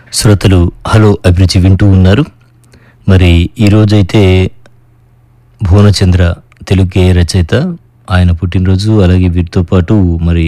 శ్రోతలు హలో అభిరుచి వింటూ ఉన్నారు మరి ఈరోజైతే భువనచంద్ర తెలుగు గేయ రచయిత ఆయన పుట్టినరోజు అలాగే వీటితో పాటు మరి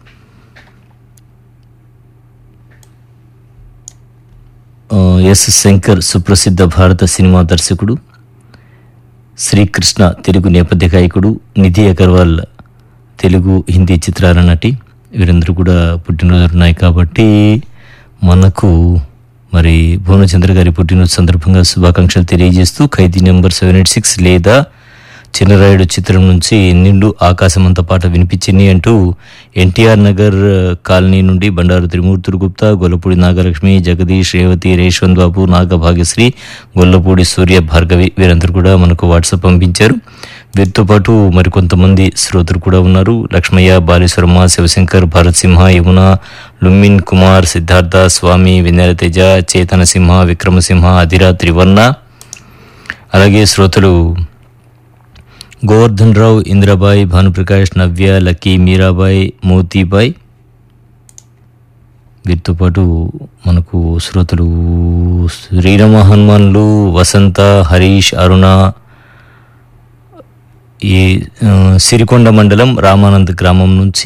ఆ, ఎస్ శంకర్ సుప్రసిద్ధ భారత సినిమా దర్శకుడు శ్రీకృష్ణ తెలుగు నేపథ్య గాయకుడు నిధి అగర్వాల్ తెలుగు హిందీ చిత్రాల నటి వీరందరూ కూడా పుట్టినరోజు ఉన్నాయి కాబట్టి మనకు మరి భువనచంద్ర గారి పుట్టినరోజు సందర్భంగా శుభాకాంక్షలు తెలియజేస్తూ Khaidi number seven eight six లేదా చిన్నరాయుడు చిత్రం నుంచి నిండు ఆకాశమంత పాట వినిపించింది అంటూ ఎన్టీఆర్ నగర్ కాలనీ నుండి బండారు త్రిమూర్తులు గుప్తా గొల్లపూడి నాగలక్ష్మి జగదీష్ రేవతి రేష్వంత్ బాబు నాగభాగ్యశ్రీ గొల్లపూడి సూర్య భార్గవి వీరందరూ కూడా మనకు వాట్సాప్ పంపించారు వీరితో పాటు మరికొంతమంది శ్రోతలు కూడా ఉన్నారు లక్ష్మయ్య బాలేశ్వరమ్మ శివశంకర్ భరత్ సింహ యమున లుమ్మిన్ కుమార్ సిద్ధార్థ స్వామి వినయ తేజ చేతన సింహ విక్రమసింహ అధిరా త్రివర్ణ అలాగే శ్రోతలు గోవర్ధన్ రావు ఇంద్రబాయ్ భానుప్రకాష్ నవ్య లక్కీ మీరాబాయ్ మోతీబాయ్ వీరితో పాటు మనకు శ్రోతలు శ్రీరామ హనుమాన్లు వసంత హరీష్ అరుణ ఈ ఆ, సిరికొండ మండలం రామానంద్ గ్రామం నుంచి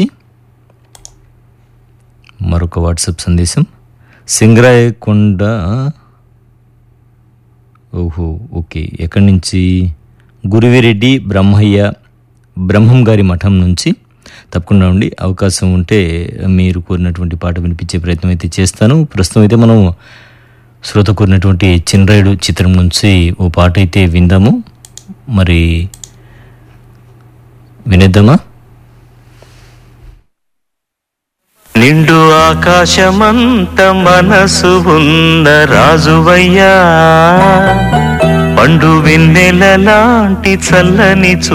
మరొక వాట్సాప్ సందేశం సింగరాయకొండ ఓహో ఓకే ఎక్కడి నుంచి గురువిరెడ్డి బ్రహ్మయ్య బ్రహ్మం గారి మఠం నుంచి తప్పకుండా ఉండి అవకాశం ఉంటే మీరు కోరినటువంటి పాట వినిపించే ప్రయత్నం అయితే చేస్తాను ప్రస్తుతం అయితే మనం శ్రోత కోరినటువంటి చిన్రాయుడు చిత్రం నుంచి ఓ పాట అయితే విందాము మరి వినేద్దామా నిండు ఆకాశమంత మనసు ఉన్న రాజువయ్యా పండు వెన్నెల లాంటి చల్లని చూ